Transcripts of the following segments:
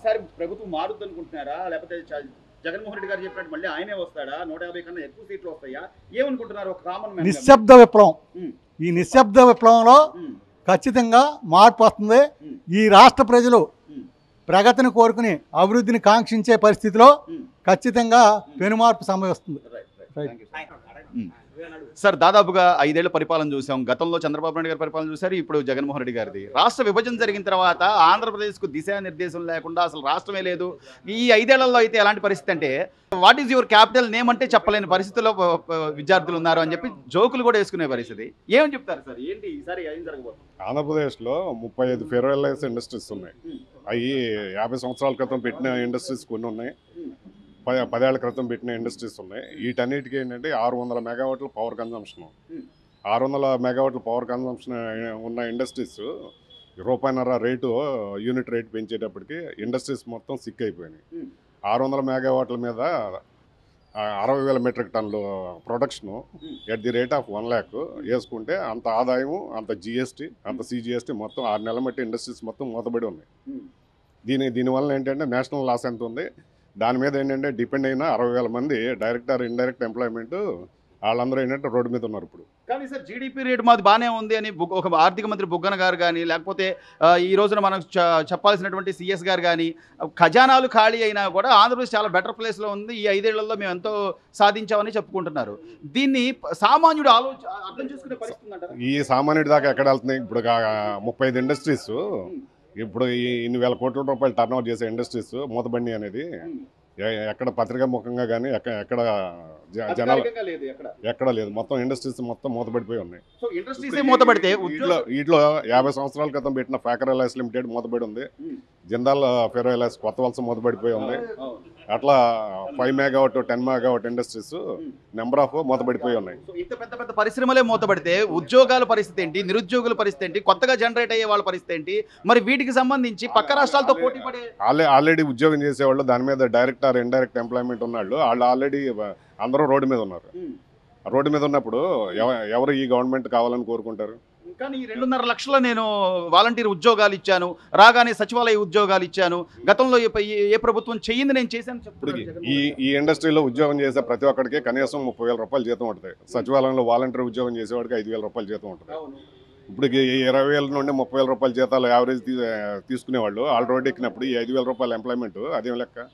ఈసారి ప్రభుత్వం మారుద్ది అనుకుంటున్నారా లేకపోతే చ- జగన్మోహన్ రెడ్డి గారు చెప్పినట్టు మళ్ళీ ఆయనే వస్తాడా నూట యాభై కన్నా ఎక్కువ సీట్లు వస్తాయా ఏమనుకుంటున్నారు ఒక కామన్ మ్యాన్ నిశ్శబ్ద విప్లవం ఈ నిశ్శబ్ద విప్లవంలో ఖచ్చితంగా మార్పు వస్తుంది ఈ రాష్ట్ర ప్రజలు ప్రగతిని కోరుకుని అభివృద్ధిని కాంక్షించే పరిస్థితిలో ఖచ్చితంగా పెనుమార్పు సంభవిస్తుంది సార్ దాదాపుగా ఐదేళ్ల పరిపాలన చూసాం గతంలో చంద్రబాబు నాయుడు గారి పరిపాలన చూశారు ఇప్పుడు జగన్మోహన్ రెడ్డి గారిది రాష్ట్ర విభజన జరిగిన తర్వాత ఆంధ్రప్రదేశ్కు దిశానిర్దేశం లేకుండా అసలు రాష్ట్రమే లేదు ఈ ఐదేళ్లలో అయితే ఎలాంటి పరిస్థితి అంటే what is your capital name అంటే చెప్పలేని పరిస్థితుల్లో ప- ప- విద్యార్థులు ఉన్నారు అని చెప్పి జోకులు కూడా వేసుకునే పరిస్థితి ఏమని చెప్తారు సార్ ఏంటి ఈసారి ఏం జరగబోతుంది ఆంధ్రప్రదేశ్లో ముప్పై ఐదు ఫెరోలైజ్ ఇండస్ట్రీస్ ఉన్నాయి అవి యాభై సంవత్సరాల క్రితం పెట్టిన ఇండస్ట్రీస్ కొన్ని ఉన్నాయి పది పదేళ్ల క్రితం పెట్టిన ఇండస్ట్రీస్ ఉన్నాయి వీటన్నిటికీ ఏంటంటే ఆరు వందల మెగావాట్ల పవర్ కన్జంప్షన్ ఆరు వందల మెగావాట్ల పవర్ కన్జంప్షన్ ఉన్న ఇండస్ట్రీస్ రూపాయిన్నర రేటు యూనిట్ రేట్ పెంచేటప్పటికి ఇండస్ట్రీస్ మొత్తం సిక్ అయిపోయినాయి Hmm. ఆరు వందల మెగావాట్ల మీద ఆ, అరవై వేల మెట్రిక్ టన్నులు production Hmm. At the rate of one lakh వేసుకుంటే అంత ఆదాయం అంత జిఎస్టీ అంత సిజిఎస్టీ మొత్తం ఆరు నెలల మట్టి ఇండస్ట్రీస్ మొత్తం మూతబడి ఉన్నాయి దీని దీనివల్ల ఏంటంటే నేషనల్ లాస్ ఎంత ఉంది దాని మీద ఏంటంటే డిపెండ్ అయిన అరవై వేల మంది డైరెక్ట్ ఆర్ ఇండైరెక్ట్ ఎంప్లాయ్మెంట్ వాళ్ళందరూ ఏంటంటే రోడ్డు మీద ఉన్నారు ఇప్పుడు కానీ సార్ జీడిపి రేట్ మాది బాగానే ఉంది అని బుగ్- ఒక ఆర్థిక మంత్రి బుగ్గన గారు కానీ లేకపోతే ఆ, ఈ రోజున మనం చ- చెప్పాల్సినటువంటి సిఎస్ గారు కానీ ఖజానాలు ఖాళీ అయినా కూడా ఆంధ్రప్రదేశ్ చాలా బెటర్ ప్లేస్లో ఉంది ఈ ఐదేళ్లలో మేము ఎంతో సాధించామని చెప్పుకుంటున్నారు దీన్ని ప- సామాన్యుడు ఆలోచన అర్థం చేసుకునే పరిస్థితి ఉందంటారా? ఈ సామాన్యుడి దాకా ఎక్కడ వెళ్తున్నాయి ఇప్పుడు గా- ముప్పై ఐదు ఇండస్ట్రీస్ ఇప్పుడు ఈ ఇన్ని వేల కోట్ల రూపాయలు టర్న్ ఓవర్ చేసే ఇండస్ట్రీస్ మూతబండి అనేది ఎ- ఎక్కడ పత్రికా ముఖంగా కానీ ఎక్కడ ఎక్కడ జ- జనాలు అధికారికంగా లేదు ఎక్కడ ఎక్కడ లేదు మొత్తం ఇండస్ట్రీస్ మొత్తం మూతపడిపోయి ఉన్నాయి సో ఇండస్ట్రీస్ మూతపడితే వీటిలో వీటిలో యాభై సంవత్సరాల క్రితం పెట్టిన ఫ్యాకర్ ఎలైస్ లిమిటెడ్ మూతపడి ఉంది ఉమ్. జిందాల్ ఫెరో ఎలైస్ కొత్త వలస మూతపడిపోయి ఉంది అవును. అట్లా five megawatt ten megawatt industries number of మూతపడిపోయి ఉన్నాయి సో ఇంత పెద్ద పెద్ద పరిశ్రమలే మూతపడితే ఉద్యోగాల పరిస్థితి ఏంటి నిరుద్యోగుల పరిస్థితి ఏంటి కొత్తగా జనరేట్ అయ్యే వాళ్ళ పరిస్థితి ఏంటి మరి వీటికి సంబంధించి పక్క రాష్ట్రాలతో పోటీ పడే ఆల్రెడీ ఆల్రెడీ ఉద్యోగం చేసేవాళ్ళు దాని మీద డైరెక్ట్ ఆర్ ఇండైరెక్ట్ ఎంప్లాయ్మెంట్ ఉన్నాళ్ళు వాళ్ళు ఆల్రెడీ అందరూ రోడ్డు మీద ఉన్నారు రోడ్డు మీద ఉన్నప్పుడు ఎవ- ఎవరు ఈ గవర్నమెంట్ కావాలని కోరుకుంటారు కానీ ఈ రెండున్నర లక్షల నేను వాలంటీర్ ఉద్యోగాలు ఇచ్చాను రాగానే సచివాలయ ఉద్యోగాలు ఇచ్చాను గతంలో ఏ ప- ఏ- ఏ ప్రభుత్వం చెయ్యింది నేను చేశాను ఇప్పుడు చెప్తున్నాడు ఈ జగన్మోహన్ రెడ్డి. ఈ ఇండస్ట్రీలో ఉద్యోగం చేసే ప్రతి ఒక్కడికి కనీసం ముప్పై వేల రూపాయలు జీతం ఉంటుంది సచివాలయంలో వాలంటీర్ ఉద్యోగం చేసేవాడికి ఐదు వేల రూపాయలు జీతం ఉంటుంది అవును. ఇప్పుడు ఈ ఇరవై వేల నుండి ముప్పై వేల రూపాయల జీతాలు యావరేజ్ తీ- తీసుకునేవాళ్ళు వాళ్ళు రోడ్డు ఎక్కినప్పుడు ఈ ఐదు వేల రూపాయల ఎంప్లాయ్మెంట్ అదేం లెక్క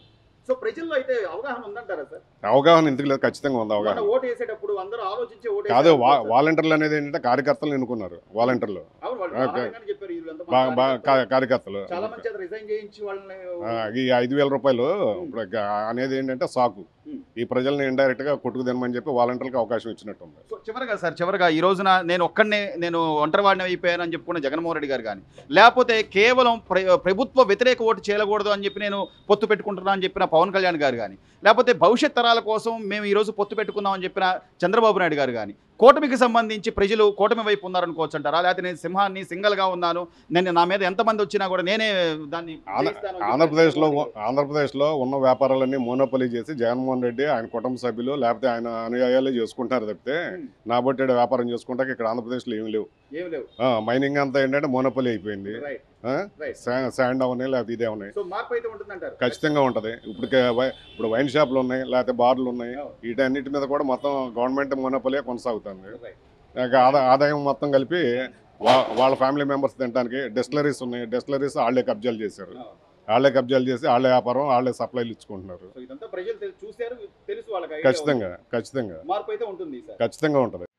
సో ప్రజల్లో అయితే అవగాహన ఉందంటారా సార్ అవగాహన ఎందుకు లేదు ఖచ్చితంగా ఉంది మన అవగాహన ఓటు వేసేటప్పుడు అందరూ ఆలోచించి ఓటు కాదు వేసేయాలి వా- సార్. వాలంటీర్లు అనేది ఏంటంటే కార్యకర్తలు ఎన్నుకున్నారు వాలంటీర్లు అవును, వాళ్ళు ఓకే. బాగానే చెప్పారు వీళ్ళు ఎంత బా- మంది బా- కార్యకర్తలు. కా- కార్యకర్తలు చాలా మంది చేత రిజైన్ చేయించి వాళ్ళని ఆ, ఈ ఐదు వేల రూపాయలు ఇప్పుడు గ- అనేది ఏంటంటే సాకు ఉమ్. ఈ ప్రజల్ని ఇండైరెక్ట్ గా కొట్టుకు తినమని చెప్పి వాలంటీర్లకు అవకాశం ఇచ్చినట్టు ఉంది సో చివరగా సార్ చివరగా ఈ రోజున నేను ఒక్కడనే నేను ఒంటరివాడిని అయిపోయానని చెప్పుకున్న జగన్మోహన్ రెడ్డి గారు కానీ లేకపోతే కేవలం ప్ర- ప్రభుత్వ వ్యతిరేక ఓటు చేయకూడదు అని చెప్పి నేను పొత్తు పెట్టుకుంటున్నా అని చెప్పిన పవన్ కళ్యాణ్ గారు కానీ లేకపోతే భవిష్యత్ తరాల కోసం మేము ఈ రోజు పొత్తు పెట్టుకుందాం అని చెప్పిన చంద్రబాబు నాయుడు గారు కానీ కూటమికి సంబంధించి ప్రజలు కూటమి వైపు ఉన్నారనుకోవచ్చు అంటారా లేకపోతే నేను సింహాన్ని సింగల్గా ఉన్నాను నేను నా మీద ఎంతమంది వచ్చినా కూడా నేనే దాన్ని ఆంధ్ర- జయిస్తాను అని చెప్పి ఆంధ్రప్రదేశ్లో ఆంధ్రప్రదేశ్లో ఉన్న వ్యాపారాలన్నీ మోనోపలి చేసి జగన్మోహన్ రెడ్డి ఆయన కుటుంబ సభ్యులు లేకపోతే ఆయన అనుయాయాలే చేసుకుంటున్నారు తప్పితే ఉమ్. నా బట్టి వ్యాపారం చేసుకుంటాక ఇక్కడ ఆంధ్రప్రదేశ్లో ఏమి లేవు ఏం లేవు ఆ, మైనింగ్ అంతా ఏంటంటే మోనోపలి అయిపోయింది రైట్ ఆ? రైట్ శా- శాండ్ అవన్నీ లేకపోతే ఇదే ఉన్నాయి సో మార్పు అయితే ఉంటుందంటారు ఖచ్చితంగా ఉంటుంది ఇప్పుడు ఇప్పుడు వైన్ షాపులు ఉన్నాయి లేకపోతే బార్లు ఉన్నాయి వీటన్నిటి మీద కూడా మొత్తం గవర్నమెంట్ మోనోపలే కొనసాగుతుంది రైట్ ఇక ఆదా ఆదాయం మొత్తం కలిపి వా- వాళ్ళ ఫ్యామిలీ మెంబర్స్ తినడానికి డెస్టిలరీస్ ఉన్నాయి డెస్టిలరీస్ వాళ్ళే కబ్జాలు చేశారు వాళ్ళే కబ్జాలు చేసి వాళ్ళే వ్యాపారం వాళ్ళే సప్లైలు ఇచ్చుకుంటున్నారు సో ఇదంతా ప్రజలు తెలు- చూశారు తెలుసు వాళ్ళకి idea ఖచ్చితంగా ఖచ్చితంగా ఉంది. మార్పు అయితే ఉంటుంది సార్ ఖచ్చితంగా ఉంటుంది